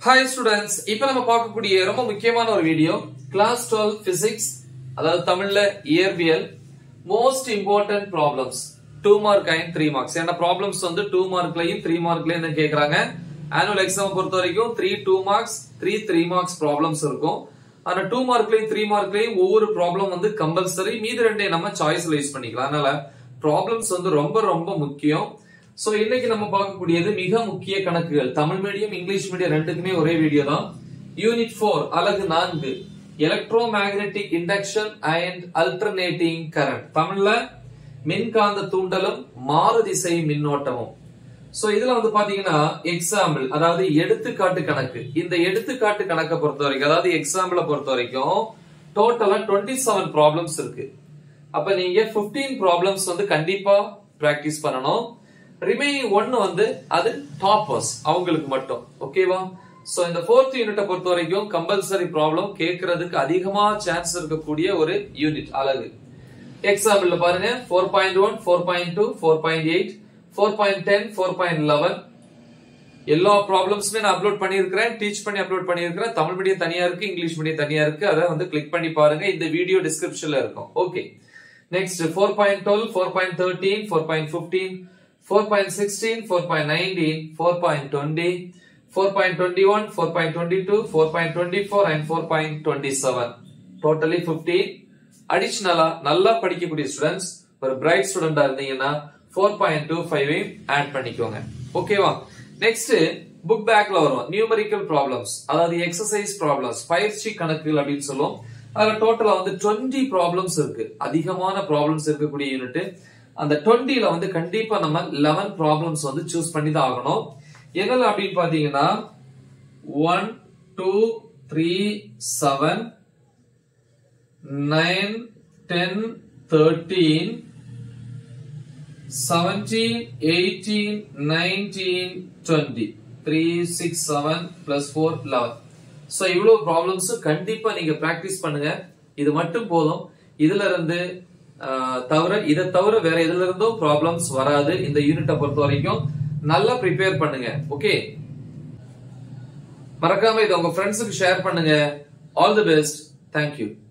hi students இப்போ நம்ம பார்க்கக்கூடிய ரொம்ப முக்கியமான ஒரு வீடியோ கிளாஸ் டுவெல் பிசிக்ஸ் அதாவது தமிழ்ல இயற்பியல் most important problems two mark and three marks ஏன்னா ப்ராப்ளம்ஸ் வந்து டூ மார்க்லயும் த்ரீ மார்க்லயும் தான் கேக்குறாங்க ஆனுவல் எக்ஸாம் பொறுத்த வரைக்கும் three two marks three three marks problems இருக்கும் ஆனா டூ மார்க்லயும் த்ரீ மார்க்லயும் ஒவ்வொரு ப்ராப்ளம் வந்து கம்பல்சரி மீதி ரெண்டையும் நம்ம சாய்ஸ்ல யூஸ் பண்ணிக்கலாம் அதனால ப்ராப்ளம்ஸ் வந்து ரொம்ப ரொம்ப முக்கியம் சோ இன்னைக்கு நம்ம பார்க்கக்கூடியது மிக முக்கிய கணக்குகள் தமிழ் மீடியம் இங்கிலீஷ் மீடியம் ரெண்டுக்குமே ஒரே வீடியோ தான் யூனிட் போர் அலகு நான்கு electromagnetic induction and alternating current தமிழ்ல மின்காந்த தூண்டலும் மாறுதிசை மின்னோட்டமும் சோ இதுல வந்து பாத்தீங்கன்னா எக்ஸாம்பிள் அதாவது எடுத்துக்காட்டு கணக்கு இந்த எடுத்துக்காட்டு கணக்கை பொறுத்த வரைக்கும் அதாவது எக்ஸாம்பிள பொறுத்த வரைக்கும் டோட்டலா டுவெண்ட்டி செவன் ப்ராப்ளம்ஸ் இருக்கு அப்ப நீங்க 15 ப்ராப்ளம்ஸ் வந்து கண்டிப்பா பிராக்டிஸ் பண்ணணும் ரிமைனிங் ஒன்னு வந்து அது டாப்பர்ஸ் அவங்களுக்கு மட்டும் ஓகேவா சோ இந்த ஃபோர்த் யூனிட்டை பொறுத்த வரைக்கும் கம்பல்சரி ப்ராப்ளம் கேட்கறதுக்கு அதிகமா சான்ஸ் இருக்கக்கூடிய ஒரு யூனிட் அழகு எக்ஸாம்பிள் பாருங்க four point one four point two four point eight four point ten four point eleven எல்லா ப்ராப்ளம்ஸுமே நான் அப்லோட் பண்ணியிருக்கிறேன் டீச் பண்ணி அப்லோட் பண்ணியிருக்கிறேன் தமிழ் மீடியம் தனியா இருக்கு இங்கிலீஷ் மீடியம் தனியா இருக்கு அதை வந்து கிளிக் பண்ணி பாருங்க இந்த வீடியோ டிஸ்கிரிப்ஷன்ல இருக்கும் okay next four point twelve four point thirteen four point fifteen four point sixteen four point nineteen four point twenty four point twenty one four point twenty two four point twenty four and four point twenty seven totally fifteen அடிஷனலா நல்லா படிக்கக்கூடிய students ஒரு bright ஸ்டூடெண்டா இருந்தீங்கன்னா four point two five add பண்ணிக்கோங்க ஓகேவா next book பேக்ல வரும் நியூமரிக்கல் ப்ராப்ளம்ஸ் அதாவது எக்ஸசைஸ் ப்ராப்ளம்ஸ் பயிற்சி கணக்குகள் அப்படின்னு சொல்லுவோம் அதுல டோட்டலா வந்து டுவெண்ட்டி ப்ராப்ளம்ஸ் இருக்கு அதிகமான ப்ராப்ளம்ஸ் இருக்கக்கூடிய யூனிட் அந்த டுவெண்ட்டில வந்து கண்டிப்பா நம்ம லெவன் ப்ராப்ளம்ஸ் வந்து சூஸ் பண்ணி தான் ஆகணும் என்னல அப்படின்னு பாத்தீங்கன்னா one two three seven nine ten thirteen seventeen eighteen nineteen twenty three six seven plus four eleven so இவ்வளவு ப்ராப்ளம்ஸ் கண்டிப்பா நீங்க பிராக்டிஸ் பண்ணுங்க இது மட்டும் போதும் இதுல இருந்து ஆஹ், தவிர இதை தவிர வேற எதுல இருந்தும் ப்ராப்ளம்ஸ் வராது இந்த யூனிட்டை பொறுத்த வரைக்கும் நல்லா ப்ரிப்பேர் பண்ணுங்க ஓகே மறக்காம இதை உங்க ஃப்ரெண்ட்ஸுக்கு ஷேர் பண்ணுங்க ஆல் தி பெஸ்ட் தேங்க்யூ